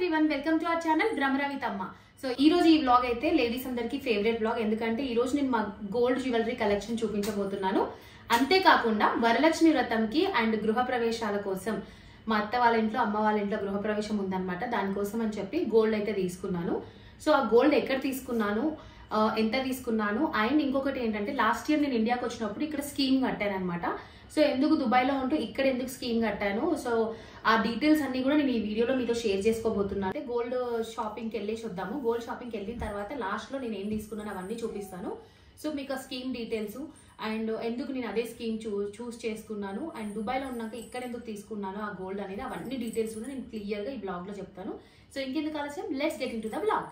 everyone welcome to our channel భ్రమరవి తమ్మ so ఈ రోజు ఈ వ్లాగ్ అయితే లేడీస్ అందరికి ఫేవరెట్ వ్లాగ్ ఎందుకంటే ఈ రోజు నేను మా గోల్డ్ జ్యువెలరీ కలెక్షన్ చూపించబోతున్నాను అంతేకాకుండా వరలక్ష్మి వ్రతంకి అండ్ గృహ ప్రవేశాల కోసం మా అత్త వాళ్ళ ఇంట్లో అమ్మ వాళ్ళ ఇంట్లో గృహ ప్రవేశం ఉందన్నమాట దానికోసం అని చెప్పి గోల్డ్ అయితే తీసుకున్నాను సో ఆ గోల్డ్ ఎక్కడ తీసుకున్నాను ఆ, ఎంత తీసుకున్నాను అండ్ ఇంకొకటి ఏంటంటే లాస్ట్ ఇయర్ నేను ఇండియాకి వచ్చినప్పుడు ఇక్కడ స్కీమ్ కట్టాను అనమాట సో ఎందుకు దుబాయ్లో ఉంటూ ఇక్కడ ఎందుకు స్కీమ్ కట్టాను సో ఆ డీటెయిల్స్ అన్ని కూడా నేను ఈ వీడియోలో మీతో షేర్ చేసుకోబోతున్నాను అంటే గోల్డ్ షాపింగ్కి వెళ్ళేసి వద్దాము గోల్డ్ షాపింగ్కి వెళ్ళిన తర్వాత లాస్ట్లో నేను ఏం తీసుకున్నాను అవన్నీ చూపిస్తాను సో మీకు ఆ స్కీమ్ డీటెయిల్స్ అండ్ ఎందుకు నేను అదే స్కీమ్ చూ చూస్ చేసుకున్నాను అండ్ దుబాయ్లో ఉన్నాక ఇక్కడ ఎందుకు తీసుకున్నాను ఆ గోల్డ్ అనేది అవన్నీ డీటెయిల్స్ కూడా నేను క్లియర్గా ఈ బ్లాగ్లో చెప్తాను సో ఇంకెందుకు ఆలస్యం let's get into the blog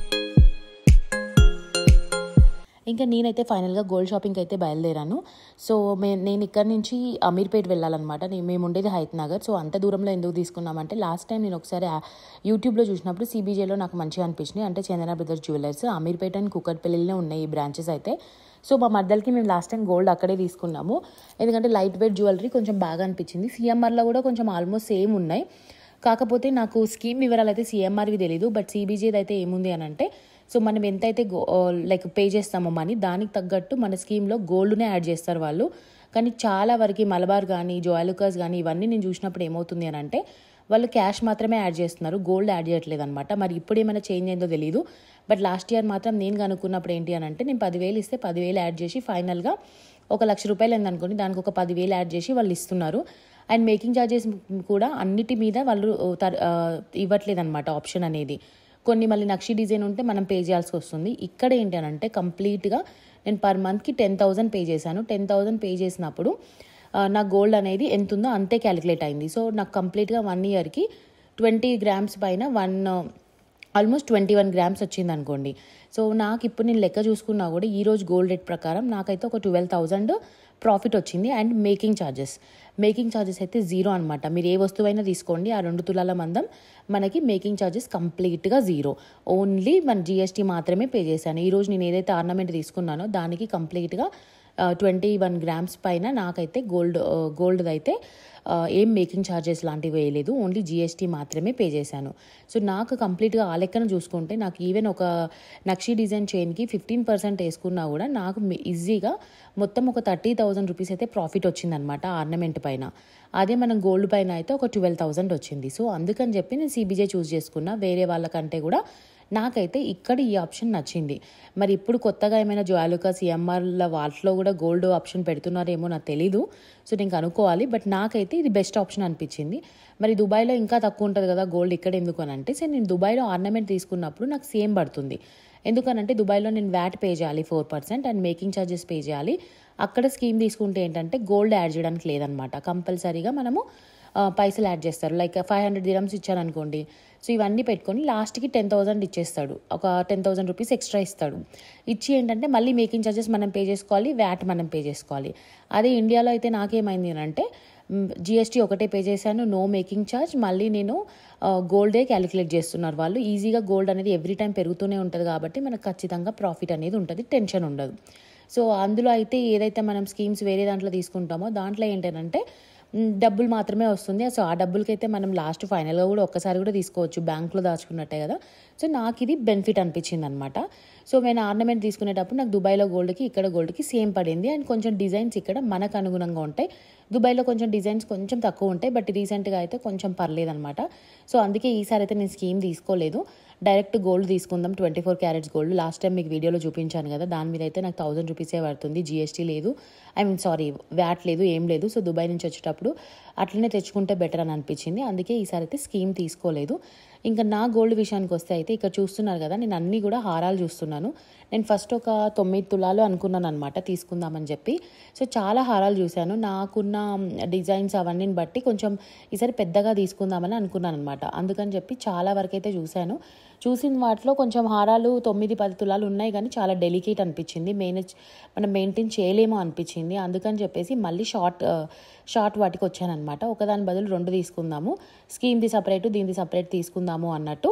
ఇంకా నేనైతే ఫైనల్గా గోల్డ్ షాపింగ్కి అయితే బయలుదేరాను సో మే నేను ఇక్కడ నుంచి అమీర్పేట్ వెళ్ళాలన్నమాట నే- మేము ఉండేది హైత్ నగర్ సో అంత దూరంలో ఎందుకు తీసుకున్నామంటే లాస్ట్ టైం నేను ఒకసారి ఆ- యూట్యూబ్లో చూసినప్పుడు సిబీజేలో నాకు మంచిగా అనిపించినాయి అంటే Chandana brothers jewellers Ameerpet and కుక్కట్పల్లిలో ఉన్నాయి ఈ బ్రాంచెస్ అయితే సో మా మద్దలకి మేము లాస్ట్ టైం గోల్డ్ అక్కడే తీసుకున్నాము ఎందుకంటే లైట్ వెయిట్ జ్యువెలరీ కొంచెం బాగా అనిపించింది సిఎంఆర్లో కూడా కొంచెం ఆల్మోస్ట్ సేమ్ ఉన్నాయి కాకపోతే నాకు స్కీమ్ వివరాలు అయితే సిఎంఆర్వి తెలీదు బట్ సిబీజేది అయితే ఏముంది అని అంటే సో మనం ఎంతైతే గో లైక్ పే చేస్తామో మనీ దానికి తగ్గట్టు మన స్కీమ్లో గోల్డ్నే యాడ్ చేస్తారు వాళ్ళు కానీ చాలా వరకు మలబార్ కానీ జోయాలుకాస్ కానీ ఇవన్నీ నేను చూసినప్పుడు ఏమవుతుంది అని అంటే వాళ్ళు క్యాష్ మాత్రమే యాడ్ చేస్తున్నారు గోల్డ్ యాడ్ చేయట్లేదు అనమాట మరి ఇప్పుడు ఏమైనా చేంజ్ అయిందో తెలియదు బట్ లాస్ట్ ఇయర్ మాత్రం నేను కనుక్కున్నప్పుడు ఏంటి అని అంటే నేను పదివేలు ఇస్తే పదివేలు యాడ్ చేసి ఫైనల్గా ఒక లక్ష రూపాయలు అయిందనుకోండి దానికి ఒక పదివేలు యాడ్ చేసి వాళ్ళు ఇస్తున్నారు అండ్ మేకింగ్ ఛార్జెస్ కూడా అన్నిటి మీద వాళ్ళు ఇవ్వట్లేదు అనమాట ఆప్షన్ అనేది కొన్ని మళ్ళీ నక్షి డిజైన్ ఉంటే మనం పే చేయాల్సి వస్తుంది ఇక్కడ ఏంటి అని అంటే కంప్లీట్గా నేను పర్ మంత్కి టెన్ థౌజండ్ పే చేశాను టెన్ థౌజండ్ పే చేసినప్పుడు ఆ, నా గోల్డ్ అనేది ఎంత ఉందో అంతే క్యాలిక్యులేట్ అయింది సో నాకు కంప్లీట్గా వన్ ఇయర్కి ట్వంటీ గ్రామ్స్ పైన one almost twenty one grams వచ్చింది అనుకోండి సో నాకు ఇప్పుడు నేను లెక్క చూసుకున్నా కూడా ఈ రోజు గోల్డ్ రేట్ ప్రకారం నాకైతే ఒక ట్వెల్వ్ థౌజండ్ ప్రాఫిట్ వచ్చింది and making charges making charges అయితే జీరో అనమాట మీరు ఏ వస్తువైనా తీసుకోండి ఆ రెండు తులాల మందం మనకి మేకింగ్ ఛార్జెస్ కంప్లీట్గా జీరో ఓన్లీ మన జిఎస్టీ మాత్రమే పే చేశాను ఈరోజు నేను ఏదైతే ఆర్నమెంట్ తీసుకున్నానో దానికి కంప్లీట్గా ట్వంటీ వన్ గ్రామ్స్ పైన నాకైతే గోల్డ్ గోల్డ్ అయితే ఆ, ఏం మేకింగ్ ఛార్జెస్ లాంటివి వేయలేదు ఓన్లీ జిఎస్టీ మాత్రమే పే చేశాను సో నాకు కంప్లీట్గా ఆ లెక్కన చూసుకుంటే నాకు ఈవెన్ ఒక నక్షి డిజైన్ చైన్కి ఫిఫ్టీన్ పర్సెంట్ వేసుకున్నా కూడా నాకు మీ- ఈజీగా మొత్తం ఒక థర్టీ థౌజండ్ రూపీస్ అయితే ప్రాఫిట్ వచ్చిందనమాట ఆర్నమెంట్ పైన అదే మనం గోల్డ్ పైన అయితే ఒక ట్వెల్వ్ థౌజండ్ వచ్చింది సో అందుకని చెప్పి నేను సిబిజే చూస్ చేసుకున్నా వేరే వాళ్ళకంటే కూడా నాకైతే ఇక్కడ ఈ ఆప్షన్ నచ్చింది మరి ఇప్పుడు కొత్తగా ఏమైనా జోయాలుకా సిఎంఆర్ల వాటిలో కూడా గోల్డ్ ఆప్షన్ పెడుతున్నారేమో నాకు తెలీదు సో నేను కనుక్కోవాలి బట్ నాకైతే ఇది బెస్ట్ ఆప్షన్ అనిపించింది మరి దుబాయ్లో ఇంకా తక్కువ ఉంటుంది కదా గోల్డ్ ఇక్కడ ఎందుకు అని అంటే సో నేను దుబాయ్లో ఆర్నమెంట్ తీసుకున్నప్పుడు నాకు సేమ్ పడుతుంది ఎందుకనంటే దుబాయ్లో నేను వ్యాట్ పే చేయాలి four percent and making charges pay చేయాలి అక్కడ స్కీమ్ తీసుకుంటే ఏంటంటే గోల్డ్ యాడ్ చేయడానికి లేదనమాట కంపల్సరీగా మనము ఆ, పైసలు యాడ్ చేస్తారు లైక్ ఫైవ్ హండ్రెడ్ దిరమ్స్ ఇచ్చారనుకోండి సో ఇవన్నీ పెట్టుకొని లాస్ట్కి టెన్ థౌసండ్ ఇచ్చేస్తాడు ఒక టెన్ థౌసండ్ రూపీస్ ఎక్స్ట్రా ఇస్తాడు ఇచ్చి ఏంటంటే మళ్ళీ మేకింగ్ ఛార్జెస్ మనం పే చేసుకోవాలి వ్యాట్ మనం పే చేసుకోవాలి అదే ఇండియాలో అయితే నాకేమైంది అని అంటే జిఎస్టీ ఒకటే పే చేశాను నో మేకింగ్ ఛార్జ్ మళ్ళీ నేను గోల్డే క్యాలిక్యులేట్ చేస్తున్నారు వాళ్ళు ఈజీగా గోల్డ్ అనేది ఎవ్రీ టైం పెరుగుతూనే ఉంటుంది కాబట్టి మనకు ఖచ్చితంగా ప్రాఫిట్ అనేది ఉంటుంది టెన్షన్ ఉండదు సో అందులో అయితే ఏదైతే మనం స్కీమ్స్ వేరే దాంట్లో తీసుకుంటామో దాంట్లో ఏంటంటే మ్, డబ్బులు మాత్రమే వస్తుంది సో ఆ డబ్బులకైతే మనం లాస్ట్ ఫైనల్గా కూడా ఒక్కసారి కూడా తీసుకోవచ్చు బ్యాంక్లో దాచుకున్నట్టే కదా సో నాకు ఇది బెనిఫిట్ అనిపించింది అనమాట సో నేను ఆర్నమెంట్ తీసుకునేటప్పుడు నాకు దుబాయ్లో గోల్డ్కి ఇక్కడ గోల్డ్కి సేమ్ పడింది అండ్ కొంచెం డిజైన్స్ ఇక్కడ మనకు అనుగుణంగా ఉంటాయి దుబాయ్లో కొంచెం డిజైన్స్ కొంచెం తక్కువ ఉంటాయి బట్ రీసెంట్గా అయితే కొంచెం పర్లేదనమాట సో అందుకే ఈసారి అయితే నేను స్కీమ్ తీసుకోలేదు డైరెక్ట్ గోల్డ్ తీసుకుందాం twenty four carats gold last time మీకు వీడియోలో చూపించాను కదా దాని మీద అయితే నాకు థౌసండ్ రూపీసే పడుతుంది జిఎస్టీ లేదు ఐ మీన్ సారీ వ్యాట్ లేదు ఏం లేదు సో దుబాయ్ నుంచి వచ్చేటప్పుడు అట్లనే తెచ్చుకుంటే బెటర్ అని అనిపించింది అందుకే ఈసారి అయితే స్కీమ్ తీసుకోలేదు ఇంకా నా గోల్డ్ విషయానికి వస్తే అయితే ఇక్కడ చూస్తున్నారు కదా నేను అన్నీ కూడా హారాలు చూస్తున్నాను నేను ఫస్ట్ ఒక తొమ్మిది తులాలు అనుకున్నాను అనమాట తీసుకుందామని చెప్పి సో చాలా హారాలు చూశాను నాకున్న డిజైన్స్ అవన్నీ బట్టి కొంచెం ఈసారి పెద్దగా తీసుకుందామని అనుకున్నాను అనమాట అందుకని చెప్పి చాలా వరకు అయితే చూశాను చూసిన వాటిలో కొంచెం హారాలు తొమ్మిది పది తులాలు ఉన్నాయి కానీ చాలా డెలికేట్ అనిపించింది మేనేజ్ మనం మెయింటైన్ చేయలేమో అనిపించింది అందుకని చెప్పేసి మళ్ళీ షార్ట్ షార్ట్ వాటికి వచ్చానమాట ఒకదాని బదులు రెండు తీసుకుందాము స్కీమ్ది సపరేట్ దీనిది సపరేట్ తీసుకుందాము అన్నట్టు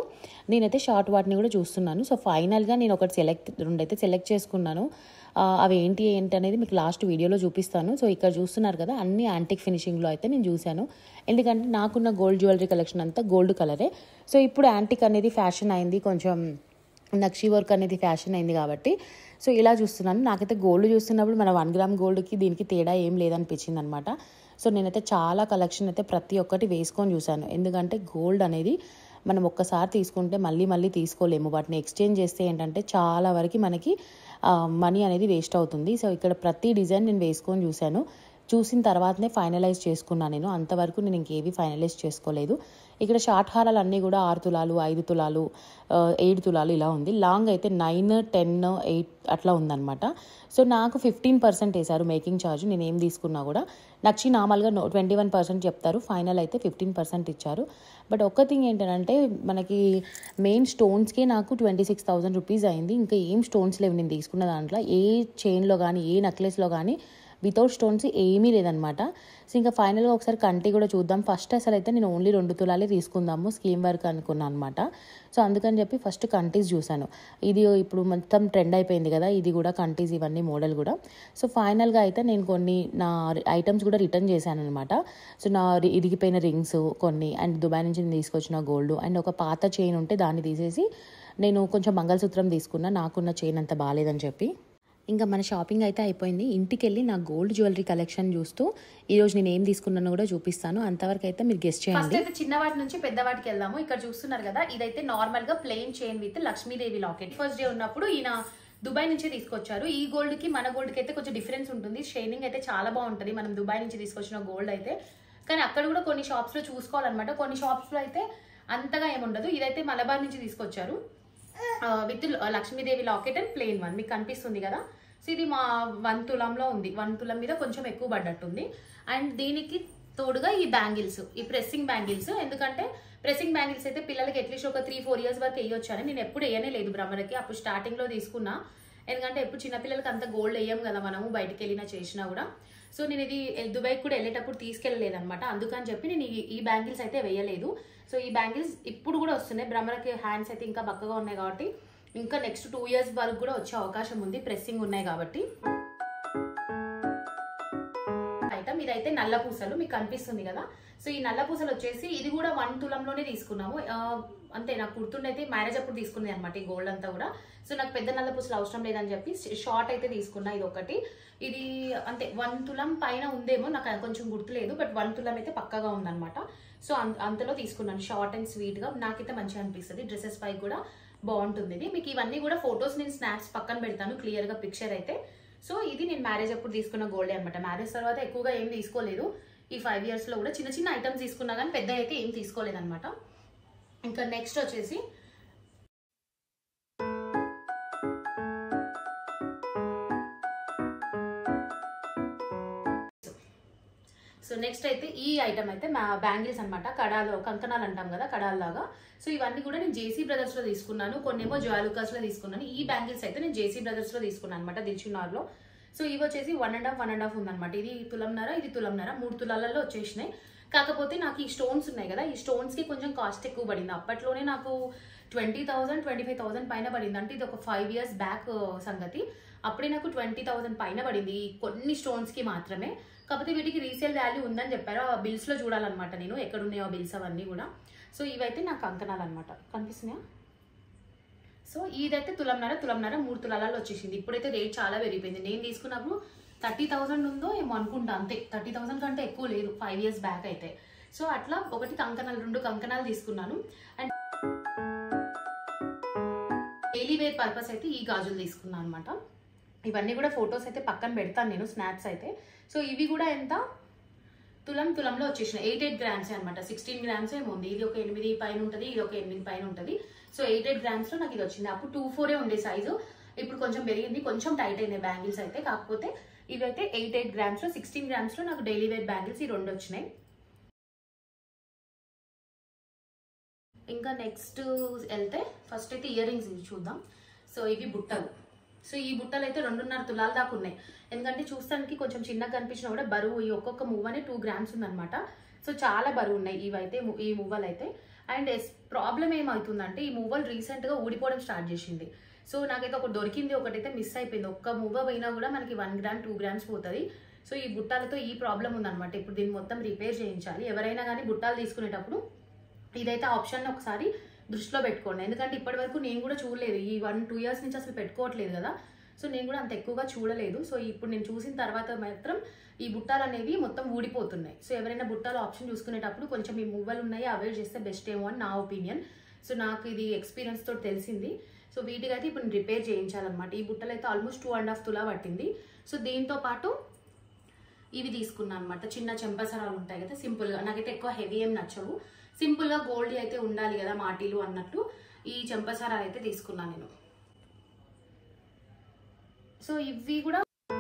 నేనైతే షార్ట్ వాటిని కూడా చూస్తున్నాను సో ఫైనల్గా నేను ఒకటి సెలెక్ట్ రెండైతే సెలెక్ట్ చేసుకున్నాను ఆ, అవి ఏంటి ఏంటి అనేది మీకు లాస్ట్ వీడియోలో చూపిస్తాను సో ఇక్కడ చూస్తున్నారు కదా అన్ని యాంటిక్ ఫినిషింగ్లో అయితే నేను చూశాను ఎందుకంటే నాకున్న గోల్డ్ జ్యువెలరీ కలెక్షన్ అంతా గోల్డ్ కలరే సో ఇప్పుడు యాంటిక్ అనేది ఫ్యాషన్ అయింది కొంచెం నక్షి వర్క్ అనేది ఫ్యాషన్ అయింది కాబట్టి సో ఇలా చూస్తున్నాను నాకైతే గోల్డ్ చూస్తున్నప్పుడు మన వన్ గ్రామ్ గోల్డ్కి దీనికి తేడా ఏం లేదనిపించింది అనమాట సో నేనైతే చాలా కలెక్షన్ అయితే ప్రతి ఒక్కటి వేసుకొని చూశాను ఎందుకంటే గోల్డ్ అనేది మనం ఒక్కసారి తీసుకుంటే మళ్ళీ మళ్ళీ తీసుకోలేము వాటిని ఎక్స్చేంజ్ చేస్తే ఏంటంటే చాలా వరకు మనకి మనీ అనేది వేస్ట్ అవుతుంది సో ఇక్కడ ప్రతి డిజైన్ నేను వేసుకొని చూశాను చూసిన తర్వాతనే ఫైనలైజ్ చేసుకున్నాను నేను అంతవరకు నేను ఇంకేవి ఫైనలైజ్ చేసుకోలేదు ఇక్కడ షార్ట్ హారాలు అన్నీ కూడా ఆరు తులాలు ఐదు తులాలు ఆ, ఏడు తులాలు ఇలా ఉంది లాంగ్ అయితే నైన్ టెన్ ఎయిట్ అట్లా ఉందన్నమాట సో నాకు ఫిఫ్టీన్ పర్సెంట్ వేశారు మేకింగ్ ఛార్జ్ నేను ఏం తీసుకున్నా కూడా నక్షి నార్మల్గా ట్వంటీ వన్ పర్సెంట్ చెప్తారు ఫైనల్ అయితే ఫిఫ్టీన్ పర్సెంట్ ఇచ్చారు బట్ ఒక్క థింగ్ ఏంటంటే మనకి మెయిన్ స్టోన్స్కే నాకు ట్వంటీ సిక్స్ థౌసండ్ రూపీస్ అయింది ఇంకా ఏం స్టోన్స్ లేవు నేను తీసుకున్న దాంట్లో ఏ చైన్లో కానీ ఏ నెక్లెస్లో కానీ వితౌట్ స్టోన్స్ ఏమీ లేదనమాట సో ఇంకా ఫైనల్గా ఒకసారి కంటి కూడా చూద్దాం ఫస్ట్ అసలు అయితే నేను ఓన్లీ రెండు తులాలే తీసుకుందాము స్కీమ్ వర్క్ అనుకున్నాను అనమాట సో అందుకని చెప్పి ఫస్ట్ కంటీస్ చూశాను ఇది ఇప్పుడు మొత్తం ట్రెండ్ అయిపోయింది కదా ఇది కూడా కంటీస్ ఇవన్నీ మోడల్ కూడా సో ఫైనల్గా అయితే నేను కొన్ని నా ఐటమ్స్ కూడా రిటర్న్ చేశాను అనమాట సో నా రి- ఇరిగిపోయిన రింగ్స్ కొన్ని అండ్ దుబాయ్ నుంచి నేను తీసుకొచ్చిన గోల్డ్ అండ్ ఒక పాత చైన్ ఉంటే దాన్ని తీసేసి నేను కొంచెం మంగళసూత్రం తీసుకున్నా నాకున్న చైన్ అంత బాగాలేదని చెప్పి ఇంకా మన షాపింగ్ అయితే అయిపోయింది ఇంటికి వెళ్ళి నా గోల్డ్ జ్యువెలరీ కలెక్షన్ చూస్తూ ఈరోజు నేను ఏం తీసుకున్నానో కూడా చూపిస్తాను అంతవరకు అయితే మీరు గెస్ట్ ఫస్ట్ చేయండి అయితే చిన్నవాటి నుంచి పెద్దవాటికి వెళ్దాము ఇక్కడ చూస్తున్నారు కదా ఇదైతే నార్మల్ గా plain chain with Lakshmidevi locket first day ఉన్నప్పుడు ఈయన దుబాయ్ నుంచి తీసుకొచ్చారు ఈ గోల్డ్ కి మన గోల్డ్ కి అయితే కొంచెం డిఫరెన్స్ ఉంటుంది షైనింగ్ అయితే చాలా బాగుంటది మనం దుబాయ్ నుంచి తీసుకొచ్చిన గోల్డ్ అయితే కానీ అక్కడ కూడా కొన్ని షాప్స్ లో చూసుకోవాలన్నమాట కొన్ని షాప్స్ లో అయితే అంతగా ఏముండదు ఇదైతే మలబార్ నుంచి తీసుకొచ్చారు with Lakshmidevi locket and plain one మీకు కనిపిస్తుంది కదా సో ఇది మా వన్ తులంలో ఉంది వన్ తులం మీద కొంచెం ఎక్కువ పడ్డట్టుంది అండ్ దీనికి తోడుగా ఈ బ్యాంగిల్స్ ఈ ప్రెస్సింగ్ బ్యాంగిల్స్ ఎందుకంటే ప్రెస్సింగ్ బ్యాంగిల్స్ అయితే పిల్లలకి అట్లీస్ట్ ఒక త్రీ ఫోర్ ఇయర్స్ వరకు వేయొచ్చు అని నేను ఎప్పుడు వేయనే లేదు భ్రమరకి అప్పుడు స్టార్టింగ్ లో తీసుకున్నా ఎందుకంటే ఎప్పుడు చిన్నపిల్లలకి అంత గోల్డ్ వేయం కదా మనము బయటికి వెళ్ళినా చేసినా కూడా సో నేను ఇది దుబాయ్కి కూడా వెళ్ళేటప్పుడు తీసుకెళ్ళలేదు అనమాట అందుకని చెప్పి నేను ఈ- ఈ బ్యాంగిల్స్ అయితే వేయలేదు సో ఈ బ్యాంగిల్స్ ఇప్పుడు కూడా వస్తున్నాయి భ్రమరకి హ్యాండ్స్ అయితే ఇంకా బక్కగా ఉన్నాయి కాబట్టి ఇంకా నెక్స్ట్ టూ ఇయర్స్ వరకు కూడా వచ్చే అవకాశం ఉంది ప్రెస్సింగ్ ఉన్నాయి కాబట్టి ఐటమ్ ఇదైతే నల్ల పూసలు మీకు కనిపిస్తుంది కదా సో ఈ నల్ల పూసలు వచ్చేసి ఇది కూడా వన్ తులంలోనే తీసుకున్నాము ఆ, అంతే నాకు గుర్తుండైతే మ్యారేజ్ అప్పుడు తీసుకున్నది అనమాట ఈ గోల్డ్ అంతా కూడా సో నాకు పెద్ద నల్ల పూసలు అవసరం లేదని చెప్పి షార్ట్ అయితే తీసుకున్నా ఇది ఒకటి ఇది అంతే వన్ తులం పైన ఉందేమో నాకు కొంచెం గుర్తులేదు బట్ వన్ తులం అయితే పక్కగా ఉందన్నమాట సో అం- అంతలో తీసుకున్నాను షార్ట్ అండ్ స్వీట్ గా నాకైతే మంచిగా అనిపిస్తుంది డ్రెస్సెస్ పై కూడా బాగుంటుంది ఇది మీకు ఇవన్నీ కూడా ఫొటోస్ నేను స్నాప్స్ పక్కన పెడతాను క్లియర్ గా పిక్చర్ అయితే సో ఇది నేను మ్యారేజ్ అప్పుడు తీసుకున్న గోల్డే అనమాట మ్యారేజ్ తర్వాత ఎక్కువగా ఏం తీసుకోలేదు ఈ ఫైవ్ ఇయర్స్ లో కూడా చిన్న చిన్న ఐటమ్స్ తీసుకున్నా కానీ పెద్ద అయితే ఏం తీసుకోలేదు అనమాట ఇంకా నెక్స్ట్ వచ్చేసి సో నెక్స్ట్ అయితే ఈ ఐటమ్ అయితే మా బ్యాంగిల్స్ అనమాట కడాలో కంకణాలు అంటాం కదా కడాల్లాగా సో ఇవన్నీ కూడా నేను జేసీ బ్రదర్స్ లో తీసుకున్నాను కొన్ని ఏమో జాలుకాస్ లో తీసుకున్నాను ఈ బ్యాంగిల్స్ అయితే నేను జేసీ బ్రదర్స్ లో తీసుకున్నాను అనమాట దిల్చునార్ లో సో ఇవి వచ్చేసి one and half one and half ఉందన్నమాట ఇది తులంన్నర ఇది తులంన్నర మూడు తులాలలో వచ్చేసినాయి కాకపోతే నాకు ఈ స్టోన్స్ ఉన్నాయి కదా ఈ స్టోన్స్ కి కొంచెం కాస్ట్ ఎక్కువ పడింది అప్పట్లోనే నాకు twenty thousand twenty five thousand పైన పడింది అంటే ఇది ఒక ఫైవ్ ఇయర్స్ బ్యాక్ సంగతి అప్పుడే నాకు ట్వంటీ థౌసండ్ పైన పడింది ఈ కొన్ని స్టోన్స్ కి మాత్రమే కాకపోతే వీటికి రీసేల్ వాల్యూ ఉందని చెప్పారు ఆ బిల్స్ లో చూడాలన్నమాట నేను ఎక్కడ ఉన్నాయో ఆ బిల్స్ అవన్నీ కూడా సో ఇవైతే నాకు అంకణాలు అనమాట కనిపిస్తున్నాయా సో ఇదైతే తులంన్నర తులంన్నర మూడు తులాలలో వచ్చేసింది ఇప్పుడైతే రేట్ చాలా పెరిగిపోయింది నేను తీసుకున్నప్పుడు థర్టీ థౌసండ్ ఉందో ఏమో అనుకుంటా అంతే థర్టీ థౌసండ్ కంటే ఎక్కువ లేదు ఫైవ్ ఇయర్స్ బ్యాక్ అయితే సో అట్లా ఒకటి కంకణాలు రెండు కంకణాలు తీసుకున్నాను అండ్ డైలీ వేర్ పర్పస్ అయితే ఈ గాజులు తీసుకున్నాను అనమాట ఇవన్నీ కూడా ఫొటోస్ అయితే పక్కన పెడతాను నేను స్నాప్స్ అయితే సో ఇవి కూడా ఎంత తులం తులంలో వచ్చేసిన ఎయిట్ ఎయిట్ గ్రామ్స్ అనమాట సిక్స్టీన్ గ్రామ్స్ ఏమో ఉంది ఇది ఒక ఎనిమిది పైన ఉంటుంది ఇది ఒక ఎనిమిది పైన ఉంటుంది సో ఎయిట్ ఎయిట్ గ్రామ్స్ లో నాకు ఇది వచ్చింది అప్పుడు టూ ఫోరే ఉండే సైజు ఇప్పుడు కొంచెం పెరిగింది కొంచెం టైట్ అయింది బ్యాంగిల్స్ అయితే కాకపోతే ఇవైతే ఎయిట్ ఎయిట్ గ్రామ్స్ లో సిక్స్టీన్ గ్రామ్స్ లో నాకు డైలీ వేర్ బ్యాంగిల్స్ ఈ రెండు వచ్చినాయి ఇంకా నెక్స్ట్ వెళ్తే ఫస్ట్ అయితే ఇయర్ రింగ్స్ చూద్దాం సో ఇవి బుట్టలు సో ఈ బుట్టలు అయితే రెండున్నర తులాల దాకా ఉన్నాయి ఎందుకంటే చూస్తానికి కొంచెం చిన్నగా కనిపించినా కూడా బరువు ఈ ఒక్కొక్క మువ్వ అనే టూ గ్రామ్స్ ఉందన్నమాట సో చాలా బరువు ఉన్నాయి ఇవైతే ము- ఈ మువ్వలు అయితే అండ్ ఎస్ ప్రాబ్లం ఏమవుతుందంటే ఈ మూవల్ రీసెంట్గా ఊడిపోవడం స్టార్ట్ చేసింది సో నాకైతే ఒకటి దొరికింది ఒకటైతే మిస్ అయిపోయింది ఒక్క మూవ పోయినా కూడా మనకి వన్ గ్రామ్ టూ గ్రామ్స్ పోతుంది సో ఈ బుట్టాలతో ఈ ప్రాబ్లం ఉందన్నమాట ఇప్పుడు దీన్ని మొత్తం రిపేర్ చేయించాలి ఎవరైనా కానీ బుట్టాలు తీసుకునేటప్పుడు ఇదైతే ఆప్షన్ ఒకసారి దృష్టిలో పెట్టుకోండి ఎందుకంటే ఇప్పటి వరకు నేను కూడా చూడలేదు ఈ వన్ టూ ఇయర్స్ నుంచి అసలు పెట్టుకోవట్లేదు కదా సో నేను కూడా అంత ఎక్కువగా చూడలేదు సో ఇప్పుడు నేను చూసిన తర్వాత మాత్రం ఈ బుట్టాలు అనేవి మొత్తం ఊడిపోతున్నాయి సో ఎవరైనా బుట్టాలు ఆప్షన్ చూసుకునేటప్పుడు కొంచెం ఈ మువ్వలు ఉన్నాయి అవాయిడ్ చేస్తే బెస్ట్ ఏమో అని నా ఒపీనియన్ సో నాకు ఇది ఎక్స్పీరియన్స్ తోటి తెలిసింది సో వీటికి అయితే ఇప్పుడు రిపేర్ చేయించాలన్నమాట ఈ బుట్టలు అయితే ఆల్మోస్ట్ టూ అండ్ హాఫ్ తులా పట్టింది సో దీంతో పాటు ఇవి తీసుకున్నాను అనమాట చిన్న చెంపసరాలు ఉంటాయి కదా సింపుల్గా నాకైతే ఎక్కువ హెవీ ఏం నచ్చవు సింపుల్గా గోల్డ్ అయితే ఉండాలి కదా మాటీలు అన్నట్టు ఈ చెంపసరాలు అయితే తీసుకున్నాను నేను సో ఇవి కూడా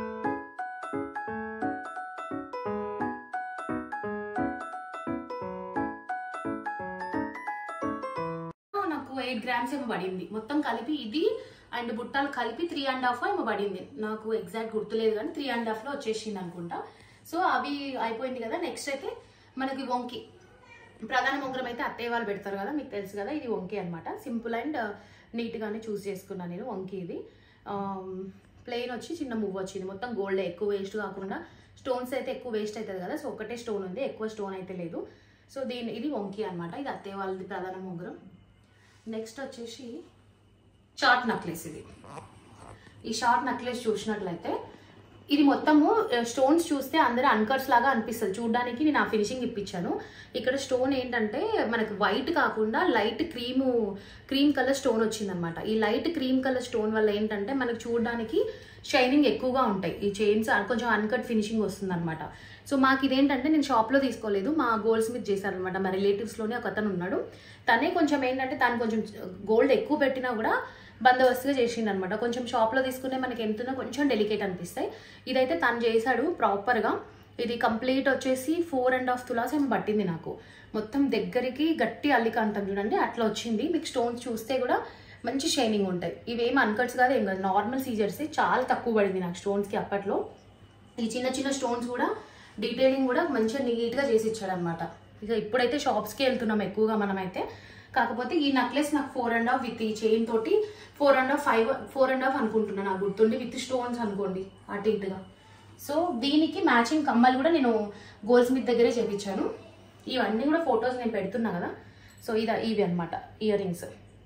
నాకు ఎయిట్ గ్రామ్స్ ఏమో పడింది మొత్తం కలిపి ఇది అండ్ బుట్టాలు కలిపి త్రీ అండ్ హాఫ్ ఏమో పడింది నాకు ఎగ్జాక్ట్ గుర్తులేదు కానీ త్రీ అండ్ హాఫ్లో వచ్చేసింది అనుకుంటా సో అవి అయిపోయింది కదా నెక్స్ట్ అయితే మనకి వంకి ప్రధాన ఉంగరం అయితే అత్తయ్య వాళ్ళు పెడతారు కదా మీకు తెలుసు కదా ఇది వంకి అనమాట సింపుల్ అండ్ నీట్గానే చూస్ చేసుకున్నాను నేను వంకి ఇది ప్లెయిన్ వచ్చి చిన్న మూవ్ వచ్చింది మొత్తం గోల్డ్ ఎక్కువ వేస్ట్ కాకుండా స్టోన్స్ అయితే ఎక్కువ వేస్ట్ అవుతుంది కదా సో ఒకటే స్టోన్ ఉంది ఎక్కువ స్టోన్ అయితే లేదు సో దీని ఇది వంకి అనమాట ఇది అత్తయ్య వాళ్ళది ప్రధాన ఉంగరం నెక్స్ట్ వచ్చేసి షార్ట్ నక్లెస్ ఇది ఈ షార్ట్ నక్లెస్ చూసినట్లయితే ఇది మొత్తము స్టోన్స్ చూస్తే అందరూ అన్కర్స్ లాగా అనిపిస్తుంది చూడడానికి నేను ఆ ఫినిషింగ్ ఇప్పించాను ఇక్కడ స్టోన్ ఏంటంటే మనకి వైట్ కాకుండా light cream cream colour stone వచ్చిందనమాట ఈ లైట్ క్రీమ్ కలర్ స్టోన్ వల్ల ఏంటంటే మనకి చూడడానికి షైనింగ్ ఎక్కువగా ఉంటాయి ఈ చైన్స్ కొంచెం అన్కట్ ఫినిషింగ్ వస్తుంది అనమాట సో మాకు ఇదేంటంటే నేను షాప్లో తీసుకోలేదు మా గోల్డ్ స్మిత్ చేశారనమాట మా రిలేటివ్స్లోనే ఒక అతను ఉన్నాడు తనే కొంచెం ఏంటంటే తను కొంచెం గోల్డ్ ఎక్కువ పెట్టినా కూడా బందోబస్తుగా చేసిండు అనమాట కొంచెం షాప్లో తీసుకునే మనకి ఎంతున్నా కొంచెం డెలికేట్ అనిపిస్తాయి ఇదైతే తను చేశాడు ప్రాపర్గా ఇది కంప్లీట్ వచ్చేసి ఫోర్ అండ్ హాఫ్ తులాస్ ఏమో పట్టింది నాకు మొత్తం దగ్గరికి గట్టి అల్లిక అంటాం చూడండి అట్లా వచ్చింది మీకు స్టోన్స్ చూస్తే కూడా మంచి షైనింగ్ ఉంటాయి ఇవేం అన్కట్స్ కాదు ఏం కాదు నార్మల్ సీజర్స్ చాలా తక్కువ పడింది నాకు స్టోన్స్కి అప్పట్లో ఈ చిన్న చిన్న స్టోన్స్ కూడా డీటెయిలింగ్ కూడా మంచిగా నీట్గా చేసి ఇచ్చాడు అనమాట ఇక ఇప్పుడైతే షాప్స్కి వెళ్తున్నాం ఎక్కువగా మనమైతే కాకపోతే ఈ నెక్లెస్ నాకు ఫోర్ అండ్ హాఫ్ విత్ ఈ చైన్ తోటి four and half five four and half అనుకుంటున్నాను నాకు గుర్తుండి విత్ స్టోన్స్ అనుకోండి అటు ఇటుగా సో దీనికి మ్యాచింగ్ కమ్మలు కూడా నేను గోల్డ్ స్మిత్ దగ్గరే చేపించాను ఇవన్నీ కూడా ఫొటోస్ నేను పెడుతున్నా కదా సో ఇది ఇవి అనమాట ఇయర్ రింగ్స్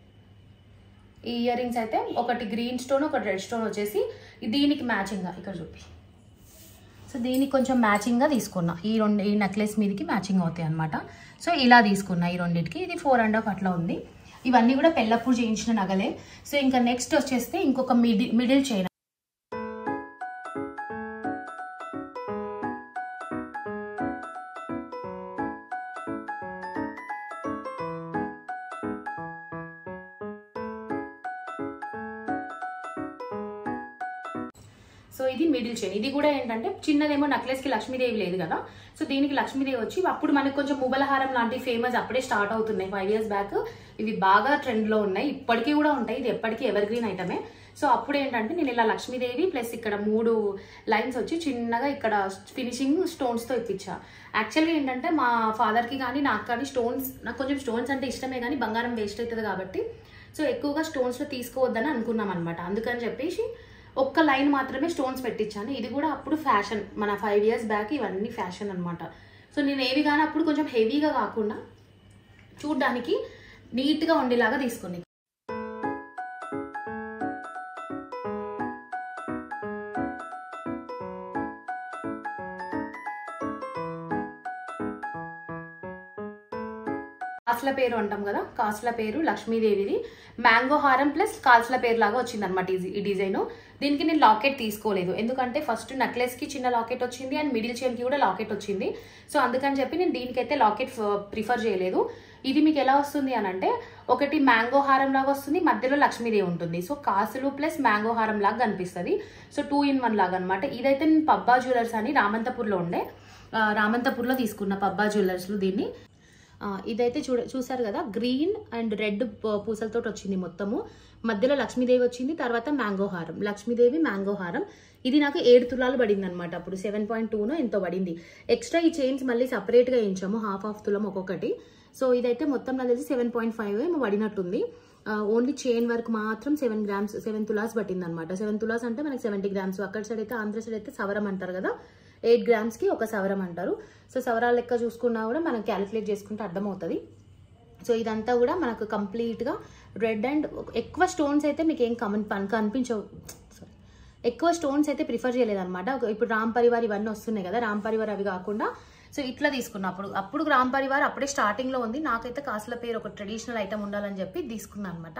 ఈ ఇయర్ రింగ్స్ అయితే ఒకటి గ్రీన్ స్టోన్ ఒకటి రెడ్ స్టోన్ వచ్చేసి దీనికి మ్యాచింగ్గా ఇక్కడ చూపి సో దీనికి కొంచెం మ్యాచింగ్గా తీసుకున్నా ఈ రెండు ఈ నెక్లెస్ మీదకి మ్యాచింగ్ అవుతాయి అనమాట సో ఇలా తీసుకున్నా ఈ రెండింటికి ఇది ఫోర్ అండ్ హాఫ్ అట్లా ఉంది ఇవన్నీ కూడా పెళ్ళప్పుడు చేయించిన నగలే సో ఇంకా నెక్స్ట్ వచ్చేస్తే ఇంకొక మిడి మిడిల్ చైన్ సో ఇది మిడిల్ చైన్ ఇది కూడా ఏంటంటే చిన్నదేమో నెక్లెస్ కి లక్ష్మీదేవి లేదు కదా సో దీనికి లక్ష్మీదేవి వచ్చి అప్పుడు మనకి కొంచెం ముబలహారం లాంటి ఫేమస్ అప్పుడే స్టార్ట్ అవుతున్నాయి ఫైవ్ ఇయర్స్ బ్యాక్ ఇవి బాగా ట్రెండ్ లో ఉన్నాయి ఇప్పటికీ కూడా ఉంటాయి ఇది ఎప్పటికీ ఎవర్ గ్రీన్ ఐటమే సో అప్పుడు ఏంటంటే నేను ఇలా లక్ష్మీదేవి ప్లస్ ఇక్కడ మూడు లైన్స్ వచ్చి చిన్నగా ఇక్కడ ఫినిషింగ్ స్టోన్స్ తో ఇప్పించా యాక్చువల్గా ఏంటంటే మా ఫాదర్ కి కానీ నాకు కానీ స్టోన్స్ నాకు కొంచెం స్టోన్స్ అంటే ఇష్టమే కానీ బంగారం వేస్ట్ అవుతుంది కాబట్టి సో ఎక్కువగా స్టోన్స్ లో తీసుకోవద్దని అనుకున్నాం అనమాట అందుకని చెప్పేసి ఒక్క లైన్ మాత్రమే స్టోన్స్ పెట్టించాను ఇది కూడా అప్పుడు ఫ్యాషన్ మన ఫైవ్ ఇయర్స్ బ్యాక్ ఇవన్నీ ఫ్యాషన్ అనమాట సో నేను ఏవి కానీ అప్పుడు కొంచెం హెవీగా కాకుండా చూడ్డానికి నీట్గా ఉండేలాగా తీసుకుని కాసుల పేరు అంటాం కదా కాసుల పేరు లక్ష్మీదేవిది మ్యాంగో హారం ప్లస్ కాసుల పేరు లాగా వచ్చింది అనమాట ఈ డిజైన్ దీనికి నేను లాకెట్ తీసుకోలేదు ఎందుకంటే ఫస్ట్ నెక్లెస్ కి చిన్న లాకెట్ వచ్చింది అండ్ మిడిల్ చైన్ కి కూడా లాకెట్ వచ్చింది సో అందుకని చెప్పి నేను దీనికైతే లాకెట్ ప్రిఫర్ చేయలేదు ఇది మీకు ఎలా వస్తుంది అని అంటే ఒకటి మ్యాంగో హారం లాగా వస్తుంది మధ్యలో లక్ష్మీదేవి ఉంటుంది సో కాసులు ప్లస్ మ్యాంగో హారం లాగా కనిపిస్తుంది సో టూ ఇన్ వన్ లాగా అనమాట ఇదైతే నేను పబ్బా జ్యువెలర్స్ అని రామంతపూర్లో ఉండే ఆ, రామంతపూర్లో తీసుకున్న పబ్బా జ్యువెలర్స్లో దీన్ని ఆ, ఇదైతే చూడ చూసారు కదా గ్రీన్ అండ్ రెడ్ పూసలతో వచ్చింది మొత్తము మధ్యలో లక్ష్మీదేవి వచ్చింది తర్వాత మ్యాంగో హారం లక్ష్మీదేవి మ్యాంగో హారం ఇది నాకు ఏడు తులాలు పడింది అనమాట అప్పుడు సెవెన్ పాయింట్ టూనో ఎంతో పడింది ఎక్స్ట్రా ఈ చైన్స్ మళ్ళీ సపరేట్గా వేయించాము హాఫ్ హాఫ్ తులం ఒక్కొక్కటి సో ఇదైతే మొత్తం నాకు తెలిసి సెవెన్ పాయింట్ ఫైవ్ ఏమో పడినట్టుంది ఓన్లీ చైన్ వర్క్ మాత్రం సెవెన్ గ్రామ్స్ సెవెన్ తులాస్ పట్టింది అనమాట సెవెన్ తులాస్ అంటే మనకి సెవెంటీ గ్రామ్స్ అక్కడ సైడ్ అయితే ఆంధ్ర సైడ్ అయితే సవరం అంటారు కదా ఎయిట్ గ్రామ్స్కి ఒక సవరం అంటారు సో సవరాల లెక్క చూసుకున్నా కూడా మనం క్యాలిక్యులేట్ చేసుకుంటే అర్థమవుతుంది సో ఇదంతా కూడా మనకు కంప్లీట్గా రెడ్ అండ్ ఎక్కువ స్టోన్స్ అయితే మీకు ఏం కమన్ పని కనిపించవు సారీ ఎక్కువ స్టోన్స్ అయితే ప్రిఫర్ చేయలేదన్నమాట ఒక- ఇప్పుడు రామ్ పరివార్ ఇవన్నీ వస్తున్నాయి కదా రామ్ పరివార్ అవి కాకుండా సో ఇట్లా తీసుకున్నా అప్పుడు అప్పుడు రామ్ పరివార్ అప్పుడే స్టార్టింగ్ లో ఉంది నాకైతే కాసుల పేరు ఒక ట్రెడిషనల్ ఐటమ్ ఉండాలని చెప్పి తీసుకున్నాను అనమాట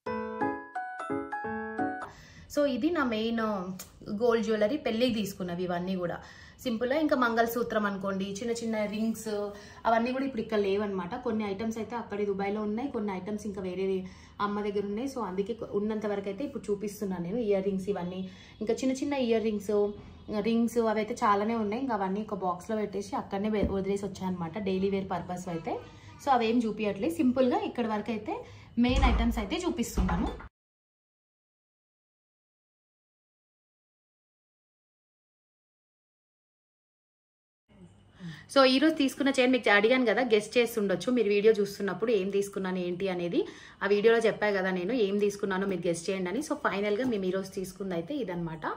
సో ఇది నా మెయిన్ గోల్డ్ జ్యువెలరీ పెళ్ళికి తీసుకున్నవి ఇవన్నీ కూడా సింపుల్గా ఇంకా మంగళసూత్రం అనుకోండి చిన్న చిన్న రింగ్స్ అవన్నీ కూడా ఇప్పుడు ఇక్కడ లేవన్నమాట కొన్ని ఐటమ్స్ అయితే అక్కడ దుబాయ్లో ఉన్నాయి కొన్ని ఐటమ్స్ ఇంకా వేరే అమ్మ దగ్గర ఉన్నాయి సో అందుకే ఉన్నంత వరకు అయితే ఇప్పుడు చూపిస్తున్నాను నేను ఇయర్ రింగ్స్ ఇవన్నీ ఇంకా చిన్న చిన్న ఇయర్ రింగ్స్ రింగ్స్ అవి అయితే చాలానే ఉన్నాయి ఇంకా అవన్నీ ఒక బాక్స్లో పెట్టేసి అక్కడనే వె- వదిలేసి వచ్చాయన్నమాట డైలీ వేర్ పర్పస్ అయితే సో అవేం చూపించట్లేదు సింపుల్గా ఇక్కడ వరకు అయితే మెయిన్ ఐటమ్స్ అయితే చూపిస్తున్నాను సో ఈ రోజు తీసుకున్న చైన్ మీకు అడిగాను కదా గెస్ట్ చేస్తుండొచ్చు మీరు వీడియో చూస్తున్నప్పుడు ఏం తీసుకున్నాను ఏంటి అనేది ఆ వీడియోలో చెప్పా కదా నేను ఏం తీసుకున్నానో మీరు గెస్ట్ చేయండి అని సో ఫైనల్గా మేము ఈరోజు తీసుకుంది అయితే ఇదనమాట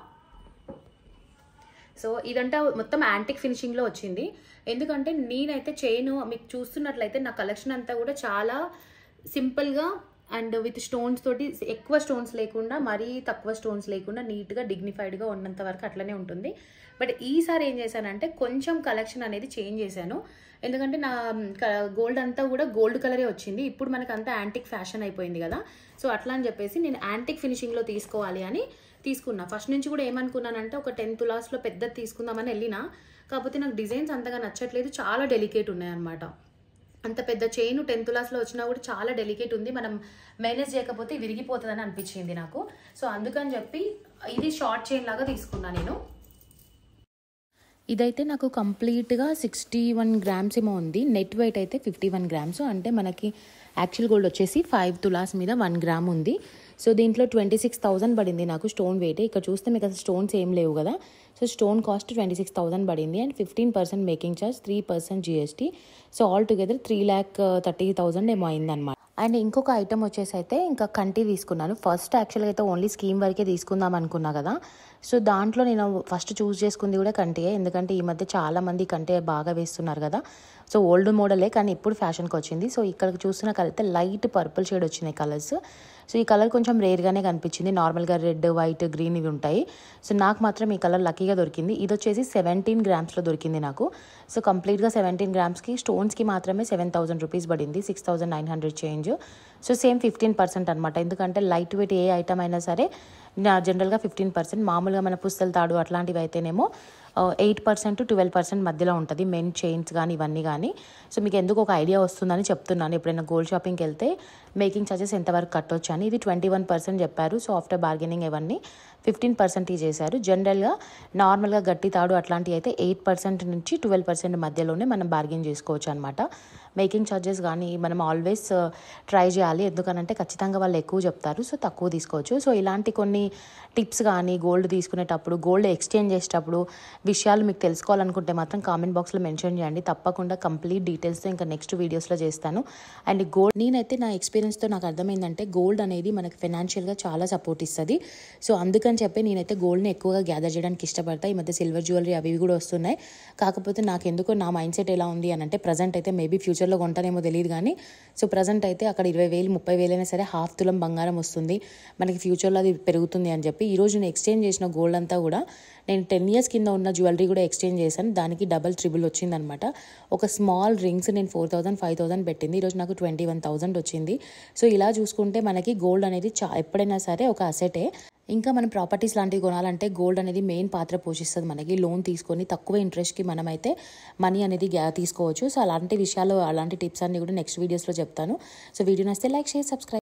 సో ఇదంతా మొత్తం యాంటిక్ ఫినిషింగ్లో వచ్చింది ఎందుకంటే నేనైతే చైన్ మీకు చూస్తున్నట్లయితే నా కలెక్షన్ అంతా కూడా చాలా సింపుల్గా అండ్ విత్ స్టోన్స్ తోటి ఎక్కువ స్టోన్స్ లేకుండా మరీ తక్కువ స్టోన్స్ లేకుండా నీట్గా డిగ్నిఫైడ్గా ఉన్నంత వరకు అట్లనే ఉంటుంది బట్ ఈసారి ఏం చేశానంటే కొంచెం కలెక్షన్ అనేది చేంజ్ చేశాను ఎందుకంటే నా గోల్డ్ అంతా కూడా గోల్డ్ కలరే వచ్చింది ఇప్పుడు మనకు అంతా యాంటిక్ ఫ్యాషన్ అయిపోయింది కదా సో అట్లా అని చెప్పేసి నేను యాంటిక్ ఫినిషింగ్లో తీసుకోవాలి అని తీసుకున్నా ఫస్ట్ నుంచి కూడా ఏమనుకున్నానంటే ఒక టెన్ తులాస్లో పెద్దది తీసుకుందామని వెళ్ళినా కాకపోతే నాకు డిజైన్స్ అంతగా నచ్చట్లేదు చాలా డెలికేట్ ఉన్నాయన్నమాట అంత పెద్ద చైన్ టెన్ తులాస్లో వచ్చినా కూడా చాలా డెలికేట్ ఉంది మనం మేనేజ్ చేయకపోతే విరిగిపోతుందని అనిపించింది నాకు సో అందుకని చెప్పి ఇది షార్ట్ చైన్ లాగా తీసుకున్నా నేను ఇదైతే నాకు కంప్లీట్గా సిక్స్టీ వన్ గ్రామ్స్ ఏమో ఉంది నెట్ వెయిట్ అయితే ఫిఫ్టీ వన్ గ్రామ్స్ అంటే మనకి యాక్చువల్ గోల్డ్ వచ్చేసి ఫైవ్ తులాస్ మీద వన్ గ్రామ్ ఉంది సో దీంట్లో ట్వంటీ సిక్స్ థౌసండ్ పడింది నాకు స్టోన్ వెయిట్ ఇక్కడ చూస్తే మీకు అసలు స్టోన్స్ ఏం లేవు కదా so stone cost twenty six thousand పడింది and fifteen percent making charge three percent GST so all together three lakh thirty thousand ఏమో అయిందన్నమాట అండ్ ఇంకొక ఐటమ్ వచ్చేసి అయితే ఇంకా కంటి తీసుకున్నాను ఫస్ట్ యాక్చువల్గా అయితే ఓన్లీ స్కీమ్ వరకే తీసుకుందాం అనుకున్నా కదా సో దాంట్లో నేను ఫస్ట్ చూస్ చేసుకుంది కూడా కంటియే ఎందుకంటే ఈ మధ్య చాలా మంది కంటే బాగా వేస్తున్నారు కదా సో ఓల్డ్ మోడలే కానీ ఇప్పుడు ఫ్యాషన్కి వచ్చింది సో ఇక్కడ చూస్తున్న కలర్ అయితే లైట్ పర్పుల్ షేడ్ వచ్చినాయి కలర్స్ సో ఈ కలర్ కొంచెం రేర్గానే కనిపించింది నార్మల్గా రెడ్ వైట్ గ్రీన్ ఇవి ఉంటాయి సో నాకు మాత్రం ఈ కలర్ లక్కీగా దొరికింది ఇది వచ్చేసి సెవెంటీన్ గ్రామ్స్లో దొరికింది నాకు సో కంప్లీట్గా సెవెంటీన్ గ్రామ్స్కి స్టోన్స్కి మాత్రమే సెవెన్ థౌసండ్ రూపీస్ పడింది six thousand nine hundred change so same fifteen percent అనమాట ఎందుకంటే లైట్ వెయిట్ ఏ ఐటమ్ అయినా సరే నా జనరల్గా ఫిఫ్టీన్ పర్సెంట్ మామూలుగా మన పుస్తల తాడు అట్లాంటివి అయితేనేమో ఎయిట్ పర్సెంట్ ట్వెల్వ్ పర్సెంట్ మధ్యలో ఉంటుంది మెయిన్ చైన్స్ కానీ ఇవన్నీ కానీ సో మీకు ఎందుకు ఒక ఐడియా వస్తుందని చెప్తున్నాను ఎప్పుడైనా గోల్డ్ షాపింగ్కి వెళ్తే మేకింగ్ ఛార్జెస్ ఎంతవరకు కట్టొచ్చు అని ఇది ట్వంటీ వన్ పర్సెంట్ చెప్పారు సో ఆఫ్టర్ బార్గెనింగ్ ఇవన్నీ ఫిఫ్టీన్ పర్సెంట్ చేశారు జనరల్గా నార్మల్గా గట్టి తాడు అట్లాంటివి అయితే ఎయిట్ పర్సెంట్ నుంచి ట్వెల్వ్ పర్సెంట్ మధ్యలోనే మనం బార్గెన్ చేసుకోవచ్చు అనమాట మేకింగ్ ఛార్జెస్ కానీ మనం ఆల్వేస్ ట్రై చేయాలి ఎందుకనంటే ఖచ్చితంగా వాళ్ళు ఎక్కువ చెప్తారు సో తక్కువ తీసుకోవచ్చు సో ఇలాంటి కొన్ని టిప్స్ కానీ గోల్డ్ తీసుకునేటప్పుడు గోల్డ్ ఎక్స్చేంజ్ చేసేటప్పుడు విషయాలు మీకు తెలుసుకోవాలనుకుంటే మాత్రం కామెంట్ బాక్స్లో మెన్షన్ చేయండి తప్పకుండా కంప్లీట్ డీటెయిల్స్తో ఇంకా నెక్స్ట్ వీడియోస్లో చేస్తాను అండ్ గోల్డ్ నేనైతే నా ఎక్స్పీరియన్స్తో నాకు అర్థమైందంటే గోల్డ్ అనేది మనకి ఫైనాన్షియల్గా చాలా సపోర్ట్ ఇస్తుంది సో అందుకని చెప్పి నేనైతే గోల్డ్ని ఎక్కువగా గ్యాదర్ చేయడానికి ఇష్టపడతా ఈ మధ్య సిల్వర్ జ్యువెలరీ అవి ఇవి కూడా వస్తున్నాయి కాకపోతే నాకు ఎందుకో నా మైండ్ సెట్ ఎలా ఉంది అని అంటే ప్రజెంట్ అయితే మేబీ ఫ్యూచర్లో కొంటానేమో తెలియదు కానీ సో ప్రజెంట్ అయితే అక్కడ ఇరవై వేలు ముప్పై వేలైనా సరే హాఫ్ తులం బంగారం వస్తుంది మనకి ఫ్యూచర్లో అది పెరుగుతుంది అని చెప్పి ఈరోజు నేను ఎక్స్చేంజ్ చేసిన గోల్డ్ అంతా కూడా నేను టెన్ ఇయర్స్ కింద ఉన్న జ్యువెలరీ కూడా ఎక్స్చేంజ్ చేశాను దానికి డబల్ ట్రిబుల్ వచ్చిందనమాట ఒక స్మాల్ రింగ్స్ నేను ఫోర్ థౌసండ్ ఫైవ్ థౌసండ్ పెట్టింది ఈరోజు నాకు ట్వంటీ వన్ థౌసండ్ వచ్చింది సో ఇలా చూసుకుంటే మనకి గోల్డ్ అనేది చా ఎప్పుడైనా సరే ఒక అసెటే ఇంకా మనం ప్రాపర్టీస్ లాంటివి కొనాలంటే గోల్డ్ అనేది మెయిన్ పాత్ర పోషిస్తుంది మనకి లోన్ తీసుకొని తక్కువ ఇంట్రెస్ట్కి మనమైతే మనీ అనేది గ్యా తీసుకోవచ్చు సో అలాంటి విషయాలు అలాంటి టిప్స్ అన్ని కూడా నెక్స్ట్ వీడియోస్లో చెప్తాను సో వీడియో నచ్చితే లైక్ షేర్ సబ్స్క్రైబ్